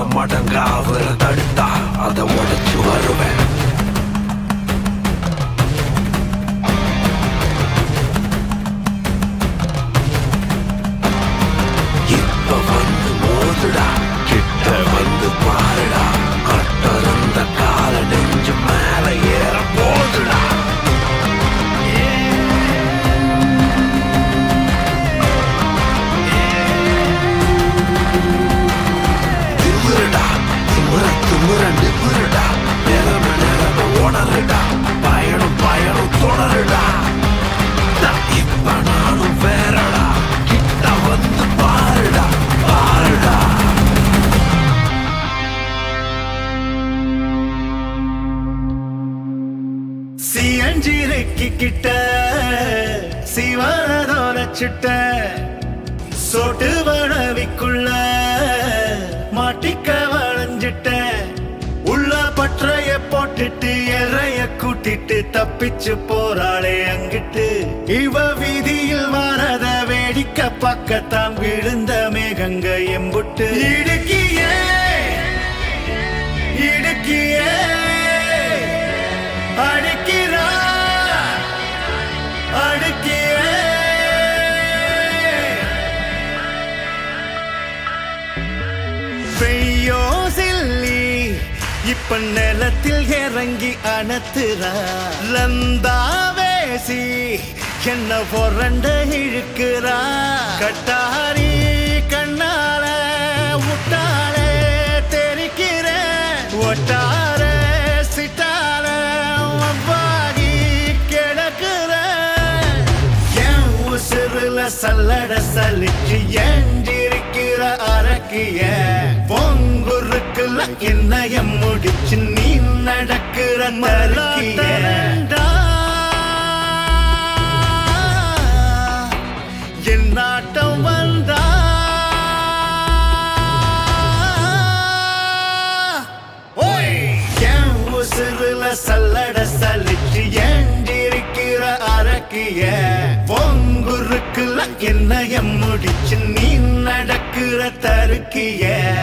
மடங்கா அவரை தடுத்தா அதை உடைச்சு வருவேன் இப்ப வந்து மோதுடா கிட்ட வந்து பாருடா கட்டறந்த கால நெஞ்சு மேல ஏற போதுடா திமிருடா திமிர திமிர நிமிருடா நிலம நிலம உணருடா பயணம் பயணம் தொடருடா நான் இப்ப நானும் வேறடா கிட்ட வந்து பாருடா பாருடா சியஞ்சிரைக்கு கிட்ட சிவனதோட சிட்ட சொட்டு வளவிக்குள்ள மாட்டிக்க வளைஞ்சிட்ட உள்ள பற்றைய போட்டுட்டு எறைய கூட்டிட்டு தப்பிச்சு போறாளே அங்கிட்டு இவ வீதியில் வரத வேடிக்கை பக்கத்தான் விழுந்த மேகங்க எம்புட்டு இடுக்கியே இடுக்கியே அடிக்கிறா அடிக்கியே பெய்யோ சில்லி இப்ப நிலத்தில் இறங்கி அணத்துறா லந்தாவேசி என்ன பொறண்ட இழுக்கிறா கட்டாரி கண்ணால முட்டால தெரிக்கிற ஒட்டார சிட்டால வவ்வாகி கிடக்குற என் உசுருல சல்லட சலிச்சு ஏஞ்சிருக்கிற அரக்கிய பொங்குருக்குல என்னைய முடிச்சு நீ நடக்கிற மறுக்கிய என் நாட்டம் வந்தா ஓய் என் உசுருல சல்லட சலிச்சு ஏஞ்சிருக்கிற அரக்கிய பொங்குருக்குல என்னைய முடிச்சு நீ நடக்கிற தருக்கிய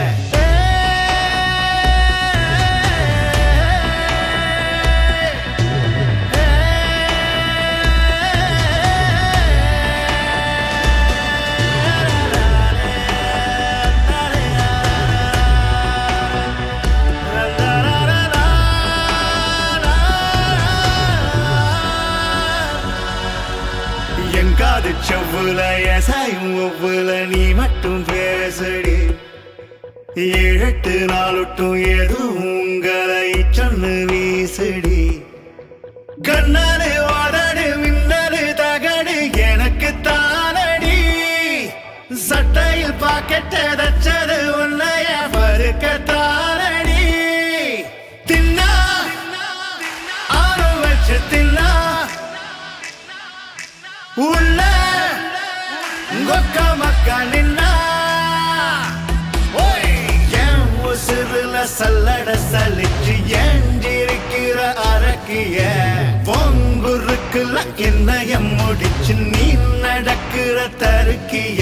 எங்காது செவ்வுல எசாயும் ஒவ்வொல நீ மட்டும் பேசடி ஏழெட்டு நாளொட்டும் எதுவும் உங்களை சொன்னு வீசடி கண்ணாடு வாடாடு மின்னடு தகடு எனக்கு தானடி சட்டையில் பாக்கெட்ட தச்சது உன்னைய பருக்க தானடி தின்னா ஆறு வச்சு தின்னா உள்ள கொக்க மக்கா நின்னா ஓய், என் உசுருல சல்லட சலிச்சு ஏஞ்சிருக்கிற அரக்கிய பொங்குருக்குல என்னைய முடிச்சு நீ நடக்கிற தருக்கிய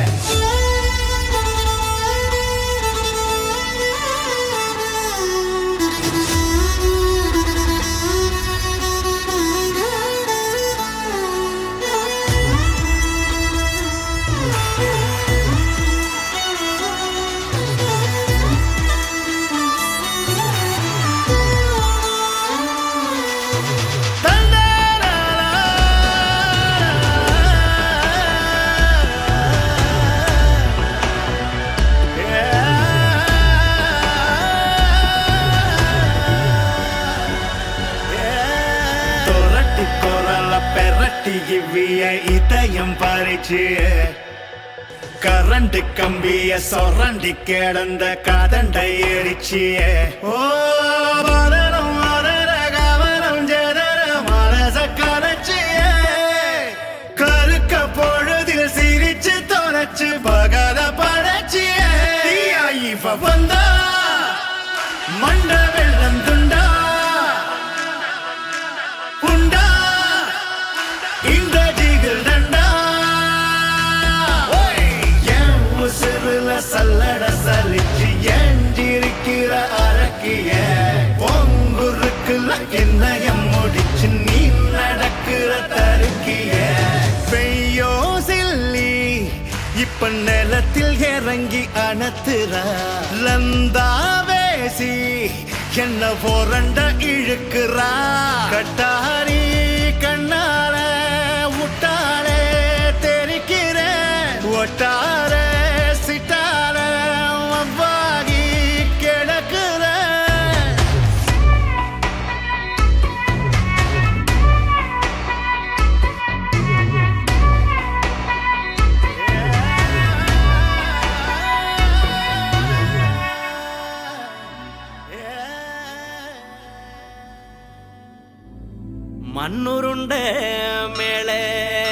தொரட்டி கொரல பெரட்டி இவ்விய இதயம் பறிச்சு கரண்ட் கம்பிய சொரண்டி கிடந்த கதண்டை எரிச்சிய ஓ மரணம் மரண கவனம் ஜெதர மனச கரைச்சிய கருக்க பொழுதில் சிரிச்சு தொலைச்சு பகல படைச்சிய இவ வந்தா மண்ட வெள்ளம் துண்டா உண்டா இந்த ஜிகில் தண்டா என் உசுருல சல்லட சலிச்சு ஏஞ்சி அழகுற அரக்கிய பொங்குருக்குல என்னையம் முடிச்சு நீ நடக்கிற தருக்கிய பெய்யோ சில்லி இப்ப நிலத்தில் இறங்கி அணத்துறா லந்தாவேசி என்ன போரண்ட இழுக்கிறா கட்டாரி கண்ணால முட்டாளே தெரிக்கிற ஒட்டார சிட்டார வவ்வாகி கிடக்குற மண்ணுருண்ட மேலே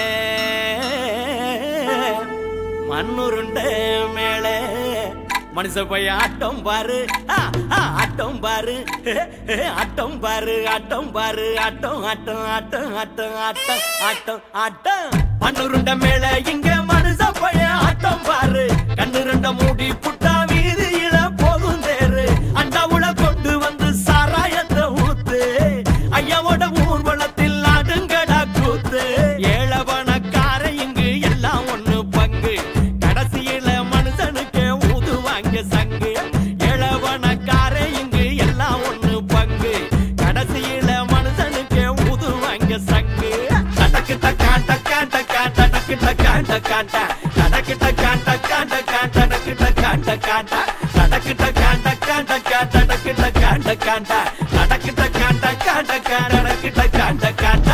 மண்ணுருண்ட மேலே மனுஷ போய் ஆட்டம் பாரு ஆ, ஆ, ஆட்டம் பாரு ஆட்டம் பாரு ஆட்டம் பாரு ஆட்டம் ஆட்டம் ஆட்டம் ஆட்டம் ஆட்டம் ஆட்டம் ஆட்டம் மண்ணுருண்ட மேல இங்க மனுஷ போய் ஆட்டம் பாரு கண்ணு ரெண்ட மூடி புட்டா வீதியில போகும் தேரு அண்டாவுல கொண்டு வந்து சாராயத்தை ஊத்து ஐயாவோட ஊர்வலத்தில் அடுங்கடா கூத்து ஏழவனக்கார இங்கு எல்லாம் ஒண்ணு பங்கு கடைசியில மனுஷனுக்கு ஊதுவாங்க சங்கு ஏழவனக்கார இங்கு எல்லாம் ஒண்ணு பங்கு கடைசியில மனுஷனுக்கு ஊதுவாங்க சங்கு டடக்கு டக்காண்ட காண்ட காண்ட டக்கு டக்காண்ட காண்ட டடக்கு டக்காண்ட காண்ட காண்ட டக்கு டக்காண்ட காண்ட டடக்கு டக்காண்ட காண்ட காண்ட டக்கு டக்காண்ட காண்ட டடக்கு டக்காண்ட காண்ட காண்ட டக்கு டக்காண்ட காண்ட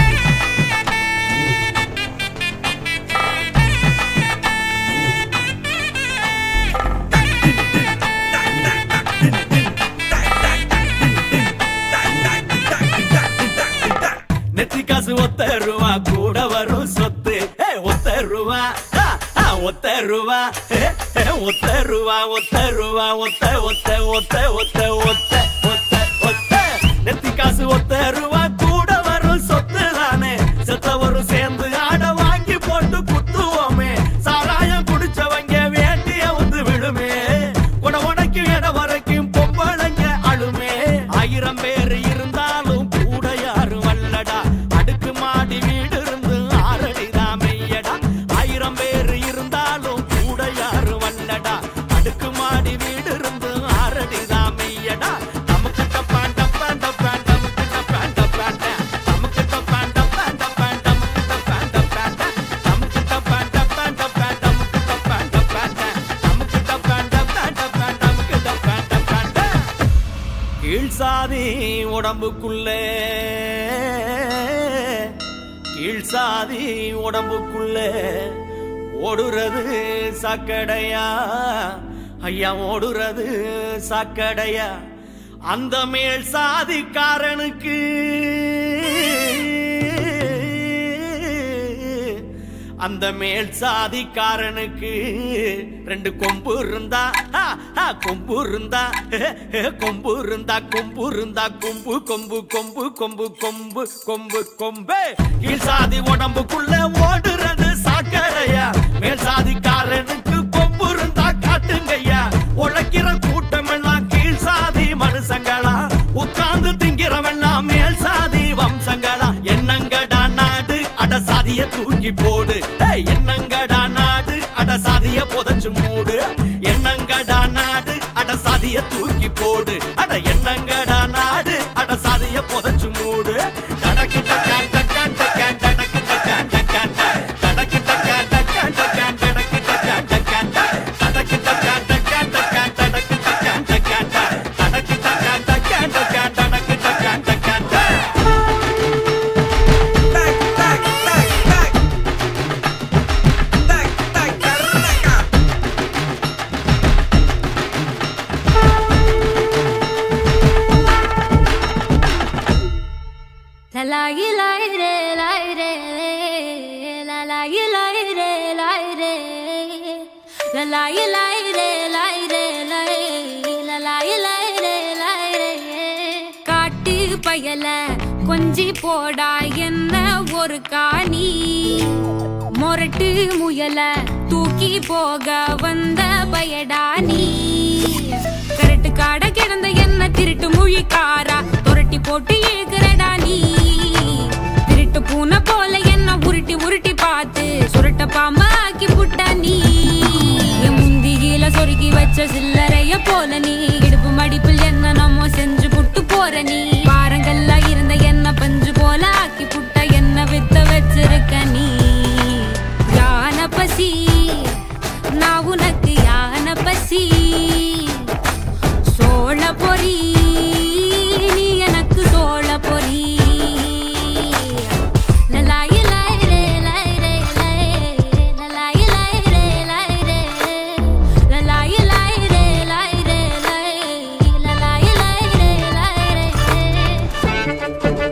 நெத்தி காசு ஒத்த ரூபா கூட வரும் சொத்து ஏ, ஒத்த ரூபா ஆ, ஆ, ஒத்த ரூபா ஏ, ஏ, ஒத்த ரூபா ஒத்த ரூபா ஒத்த ஒத்த ஒத்த ஒத்த ஒத்த ஒத்த ஒத்த நெத்தி காசு ஒத்த ரூபா கூட வரும் சொத்து தானே செத்தவரும் சேர்ந்து ஆட வாங்கி போட்டு குத்துவோமே சாராயம் குடிச்சவங்க வேண்டிய வந்து விழுமே உட உனக்கு இட வரைக்கும் பொம்பளைங்க அழுமே ஆயிரம் பேர் இருந்தாலும் கூட யாரும் வல்லடா அடுக்கு மாடி வீடு இருந்து ஆரடிதான் மெய்யடா ஆயிரம் பேர் இருந்தாலும் கூட யாரும் வல்லடா அடுக்கு மாடி வீடு இருந்து ஆரடிதான் மெய்யடா நமக்கு டப்பான் டப்பான் டப்பான் நமக்கு டப்பான் டப்பான் நமக்கு டப்பான் டப்பான் டப்பான் நமக்கு டப்பான் டப்பான் நமக்கு டப்பான் டப்பான் டப்பான் நமக்கு டப்பான் டப்பான் நமக்கு டப்பான் டப்பான் டப்பான் நமக்கு டப்பான் டப்பான் கீழ் சாதி உடம்புக்குள்ளே கீழ் சாதி உடம்புக்குள்ளே ஓடுறது சாக்கடையா ஐயா ஓடுறது சாக்கடையா அந்த மேல் சாதிக்காரனுக்கு அந்த மேல் சாதிக்காரனுக்கு ரெண்டு கொம்பு இருந்தா ஆ, ஆ, கொம்பு இருந்தா கொம்பு இருந்தா கொம்பு இருந்தா கொம்பு கொம்பு கொம்பு கொம்பு கொம்பு கொம்பு கொம்பு கீழ் சாதி உடம்புக்குள்ள ஓடுறது சாக்கடையா மேல் சாதிக்காரனுக்கு கொம்பு இருந்தா காட்டுங்கய்யா உழைக்கிற கூட்டம் எல்லாம் கீழ் சாதி மனுஷங்களா உட்கார்ந்து திங்கிறவெல்லாம் மேல் சாதி வம்சங்களா என்னங்கடா நாடு அட சாதிய தூக்கி போடு ஏய், என்னங்கடா நாடு அட சாதிய புதைச்சு மூடு என்னங்கடா நாடு அட சாதிய தூக்கி போடு அட என்னங்கடா நாடு அட சாதிய புதைச்சு மூடு டடக்கு டக்கான் டக்கான் டக்கான் டடக்கு டக்கான் டக்கான் டடக்கு டக்கான் டக்கான் டக்கான் டடக்கு டக்கான் டக்கான் டடக்கு டக்கான் டக்கான் டக்கான் டடக்கு டக்கான் டக்கான் டடக்கு டக்கான் டக்கான் டக்கான் டடக்கு டக்கான் டக்கான் La la yi la yi re la yi re la la yi la yi re la yi re la la yi la yi re la yi re la yi la la yi la yi re la yi re காட்டு பயல கொஞ்சி போடா என்ன ஒரு காணி மொரட்டு முயல தூக்கி போக வந்த பயடா நீ கரட்டு காட திருட்டு மொழிக்காரா துரட்டி போட்டு இழுக்கிறடா நீ திருட்டு பூனை போல என்ன உருட்டி உருட்டி பார்த்து சுருட்ட பாம்பா ஆக்கி புட்டா நீ என் முந்தியில சொருகி வச்ச சில்லறைய போல நீ இடுப்பு மடிப்பில் என்ன நம்ம செஞ்சு புட்டு போற நீ பாரங்கள்ல இருந்த என்ன பஞ்சு போல ஆக்கி புட்ட என்ன வித்த வச்சிருக்க நீ யான பசி நான் உனக்கு யான பசி சோழ பொறி நீ எனக்கு சோழ பொறி லலாயி லாய் ரே லாய் ரே லாய். லலாயி லாய் ரே லாய் ரே. லலாயி லாய் ரே லாய் ரே லாய். லலாயி லாய் ரே லாய் ரே.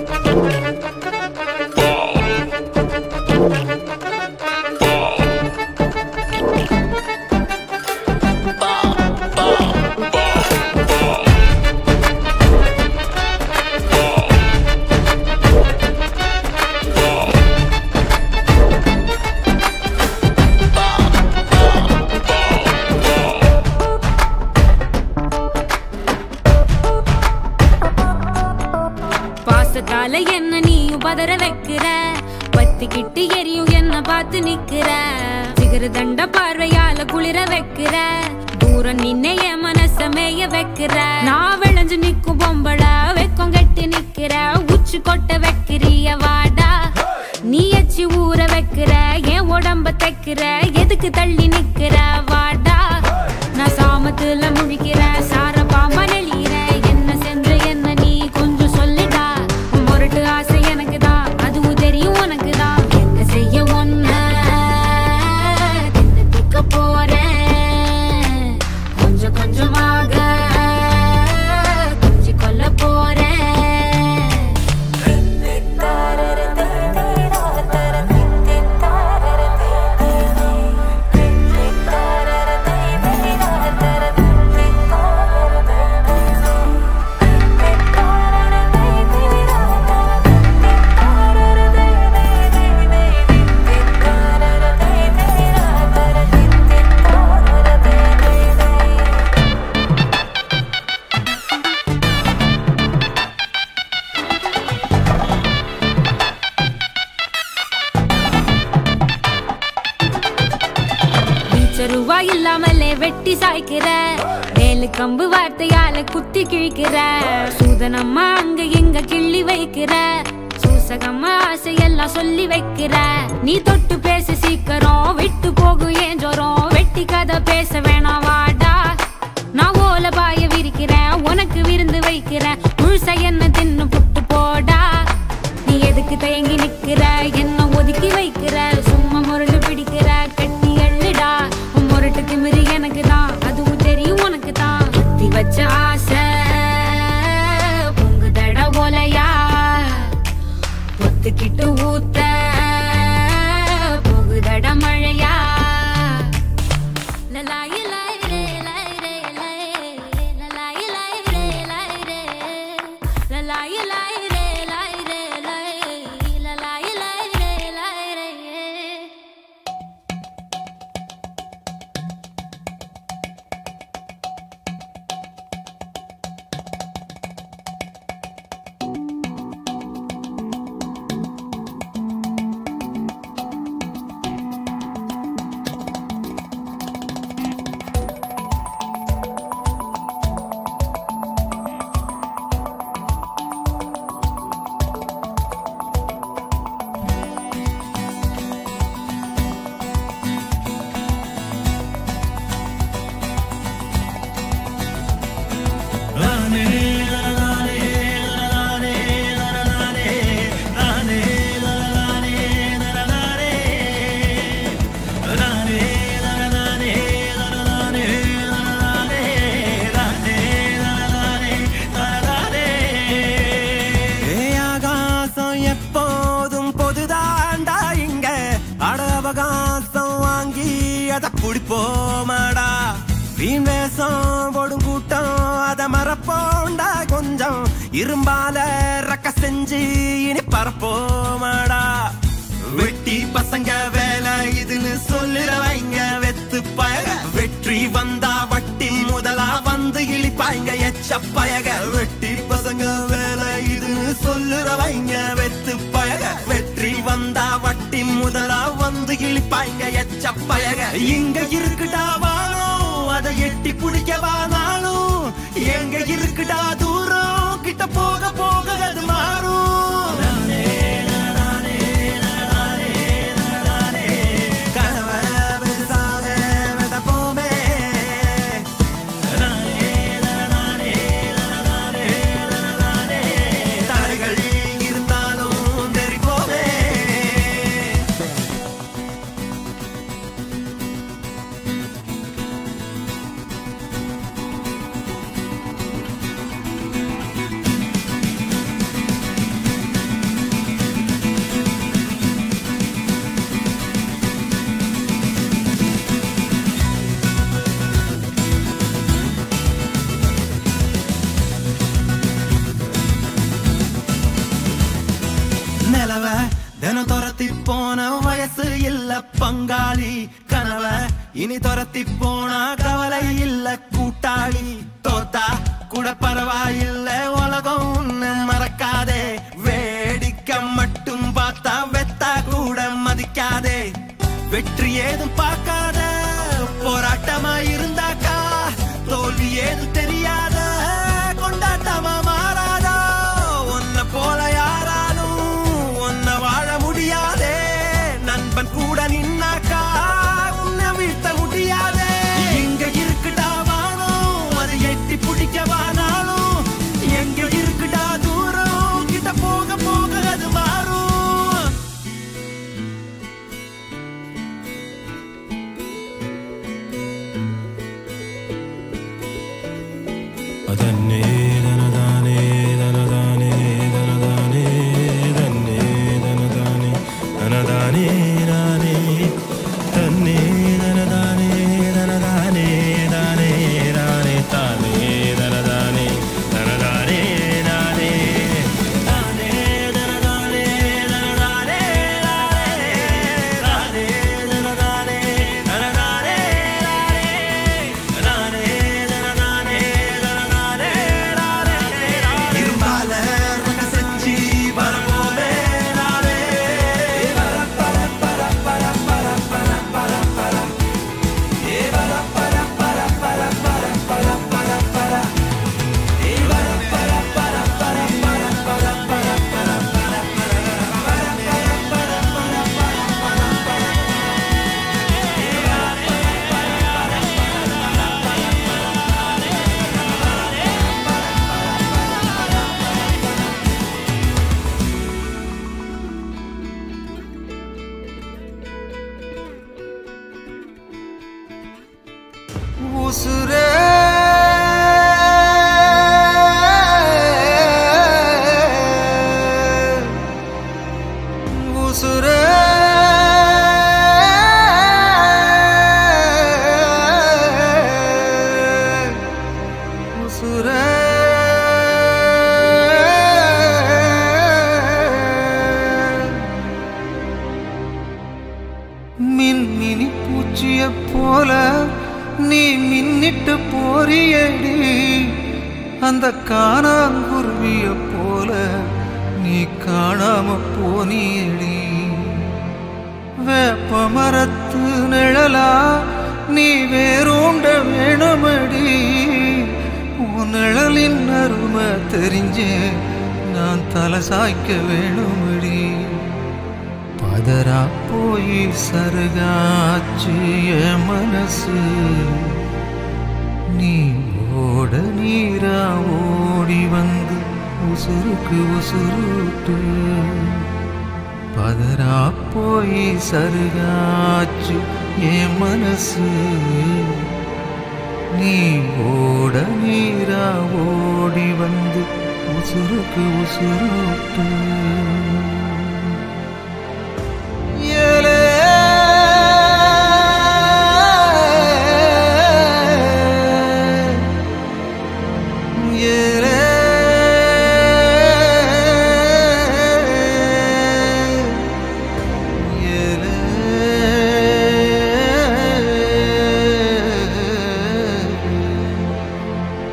பாசத்தால என்ன நீயும் பதற வைக்கிற பத்திக்கிட்டு எரியும் என்ன பார்த்து நிக்கிற சிகர தண்ட பார்வையால குளிர வைக்கிற தூரம் நின்ன என் மனச மேய வைக்கிற நான் விளைஞ்சு நிக்கும் பொம்பள வெக்கம் கட்டி நிக்கிற உச்சி கொட்ட வைக்கிறிய வாடா நீ எச்சி ஊற வைக்கிற என் உடம்ப தைக்கிற எதுக்கு தள்ளி நிக்கிற வாடா நான் சாமத்துல முழிக்கிற சார பாம்பா நெளியிற என்ன செஞ்ச என்ன நீ கொஞ்சம் சொல்லுடா உன் முரட்டு ஆசை எனக்கு தான் அதுவும் தெரியும் உனக்கு தான் என்ன செய்ய ஒன்ன திக்க போறேன் கொஞ்சம் கொஞ்சமாக கொஞ்சி கொல்ல போறேன் ரூபா இல்லாமலே வெட்டி சாய்க்கிற வேலு கம்பு வார்த்தையால குத்தி கிழிக்கிற சூதனம்மா அங்க எங்க கிள்ளி வைக்கிற சூசகம்மா ஆசையெல்லாம் சொல்லி வைக்கிற நீ தொட்டு பேச சீக்கிரம் விட்டு போகும் ஏன் ஜோரம் வெட்டி கதை பேச வேணாம் வாடா நான் ஓல பாய விரிக்கிறேன் உனக்கு விருந்து வைக்கிறேன் முழுசா என்ன தின்னு புட்டு போடா நீ எதுக்கு தயங்கி நிக்கிற என்ன ஒதுக்கி வைக்கிற சும்மா முரடு பிடிக்கிற கட்டி எள்ளுடா உன் முரட்டு திமிரு எனக்கு தான் அதுவும் தெரியும் உனக்கு தான் குத்தி வச்ச ஆசை பொங்கு தட ஓலையா பொத்துக்கிட்டு ஊத்த போகுதட மழையா லலாயி லாய் ரே லாய் ரே லாய். லலாயி லாய் ரே லாய் ரே. லலாயி லாய் ரே லாய் ரே லாய். லலாயி லாய் ரே லாய் ரே. ஏ ஆகாசம் எப்போதும் பொதுதாண்டா இங்க அட அவகாசம் வாங்கி அத புடிப்போமாடா வீண் வேஷம் போடும் கூட்டம் அத மறப்போண்டா கொஞ்சம் இரும்பால ரக்க செஞ்சு இனி பரப்போமாடா வெட்டி பசங்க வேலை இதுன்னு சொல்லுறவங்க வெத்து பயக வெற்றி வந்தா வட்டி முதலா வந்து இழிப்பாங்க எச்ச பயக வெட்டி இங்க இருக்குடா வானம் அதை எட்டி பிடிக்கவா நாளும் எங்க இருக்குடா தூரம் கிட்ட போக போக அது மாறும் கனவை பெருசாக விதப்போமே தடைகள் இருந்தாலும் தெரிப்போமே நிலவ தினம் துரத்தி போன வயசு இல்ல பங்காளி கனவ இனி துரத்தி போனா கவலை இல்ல கூட்டாளி தோத்தா கூட பரவாயில்ல உலகம் உன்னை மறக்காதே வேடிக்கை மட்டும் பார்த்தா வெத்தா கூட மதிக்காதே வெற்றி ஏதும் பார்க்காத போராட்டமா இருந்தாக்கா தோல்வி ஏதும் தெரியாத கொண்டாட்டமா மாறாதா உன்னை போல யாராலும் உன்னை வாழ முடியாதே நண்பன் கூட நின்னாக்கா உன்னை வீழ்த்த முடியாதே இங்க இருக்குடா வானம் அது எட்டி பிடிக்கவா நாளும் எங்க இருக்குடா தூரம் கிட்ட போக போக அது மாறும் അതന്നെ ധനദാനേ ധനദാനേ ധനദാനേ തന്നെ ധനദാനേ ധനദാനേ ദാനേ തന്നെ ധനദാനേ ധനദാനേ ദാനേ ദാനേ താനേ ധനദാനേ ധനദാനേ ദാനേ താനേ ധനദാനേ ധനദാനേ ദാനേ താനേ ധനദാനേ ധനദാനേ ദാനേ தானே தானே இருமால ரக செஞ்சு வரப்போமே நாளே உசுரே உசுரே உசுரே மின்மினி பூச்சிய போல நீ மின்னிட்டு போறியடி அந்த காணாங்குருவிய போல நீ காணாம போனியடி வேப்ப மரத்து நிழலா நீ வேரோண்ட வேணுமடி உன் நிழலின் அருமை தெரிஞ்சே நான் தலை சாய்க்க வேணுமடி பதறா போய் சருகாச்சு என் மனசு நீ ஓட நீரா ஓடி வந்து உசுருக்கு உசுருட்டு பதறா போய் சருகாச்சு என் மனசு நீ ஓட நீரா ஓடி வந்து உசுருக்கு உசுருட்டு ஏலே ஏலே ஏலே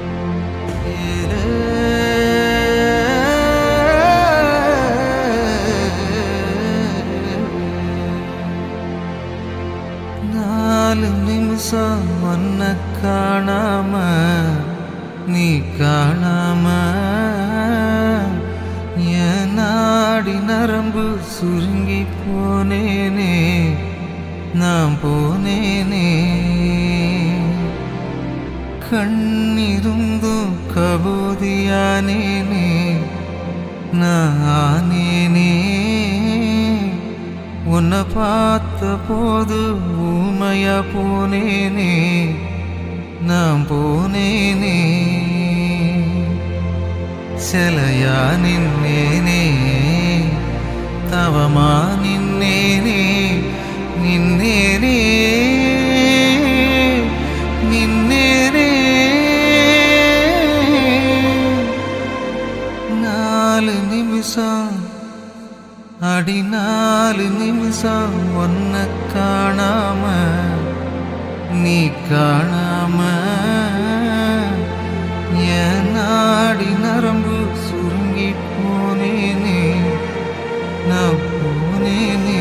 ஏலே நிமிஷம் ஒன்ன காணாம நீ காணாம என் நாடி நரம்பு சுருங்கி போனேனே நான் போனேனே கண்ணிருந்தும் கபோதியானேனே நான் ஆனேனே உன்னை பார்த்த போது ஊமையா போனேனே நான் போனேனே சிலையா நின்னேனே தவமா நின்னேனே நின்னேனே நின்னேனே நாலு நிமிஷம் அடி நாலு நிமிஷம் ஒன்ன காணாம நீ காணாம என் நாடி நரம்பு சுருங்கி போனேனே நான் போனேனே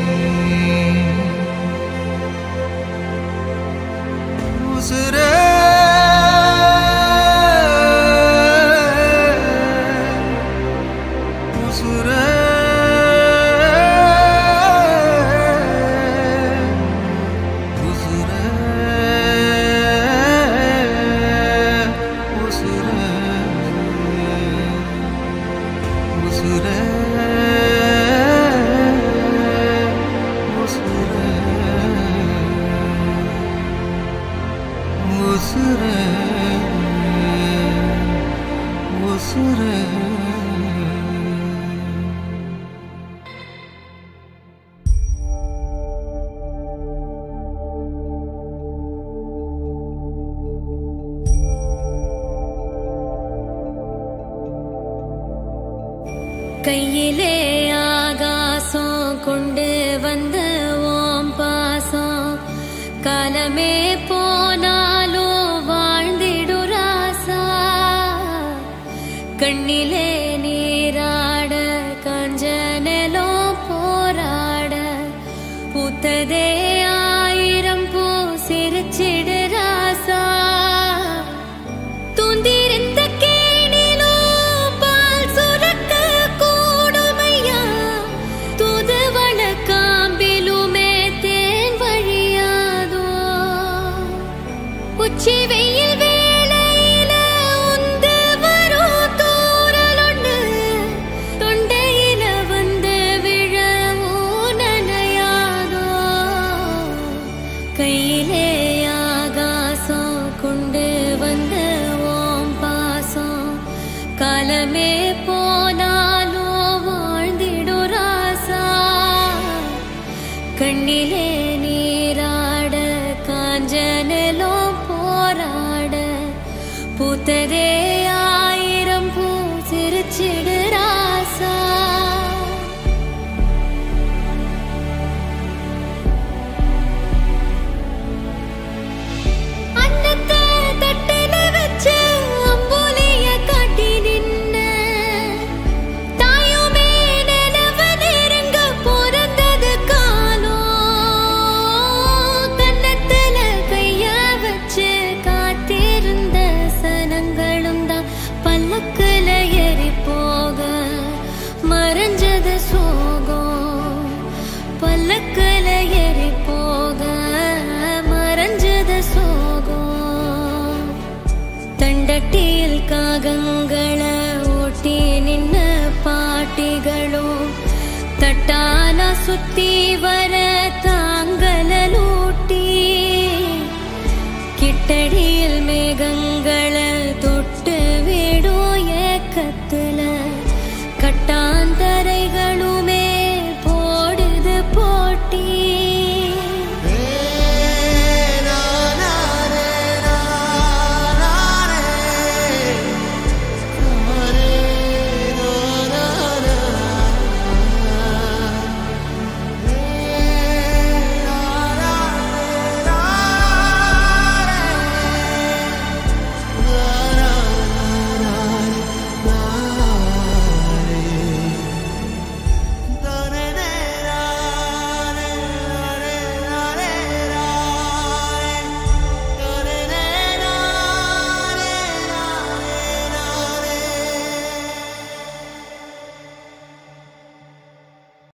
உசுரே உசுரே உசுரே உசுரே உசுரே உசுரே உசுரே கையிலே ஆகாசம் கொண்டு வந்த ஓம் பாசம் காலமே போனாலும் வாழ்ந்திடு ராசா கண்ணிலே நீராட கஞ்சனலோ போராட பூத்ததே ஆயிரம் பூ சிரிச்சிடு ராசா தூந்திருந்த கேணிலோ பால் சுரக்க கூடுமையா தூதுவள காம்பிலுமே தேன் வழியாதோ உச்சி வெயில் வேளையில உந்து வரும் தூறலொண்டு தொண்டையில வந்து விழவும் நனையாதோ கையிலே ஆகாசம் கொண்டு வந்த ஓம் பாசம் காலமே போனாலோ வாழ்ந்திடு ராசா கண்ணிலே நீராட காஞ்சனலோ போராட பூத்ததே ஆயிரம் பூ சிரிச்சிடு ராசா அன்னத்தை தட்டில வச்சு அம்புலிய காட்டி நின்ன தாயுமே நிலவ நெருங்க பிறந்தது காலோ கன்னத்துல கைய வச்சு காத்திருந்த சனங்களும் தான் பல்லக்குல ஏறி போக மறைஞ்சது சோகம் பல்லக்குல ஏறி போக மறைஞ்சது சோகம் தண்டட்டியில் காகங்கள ஓட்டி நின்ன பாட்டிகளும் தட்டான சுத்தி வர தாங்கலூட்டி கிட்டடியில் மேகங்கள்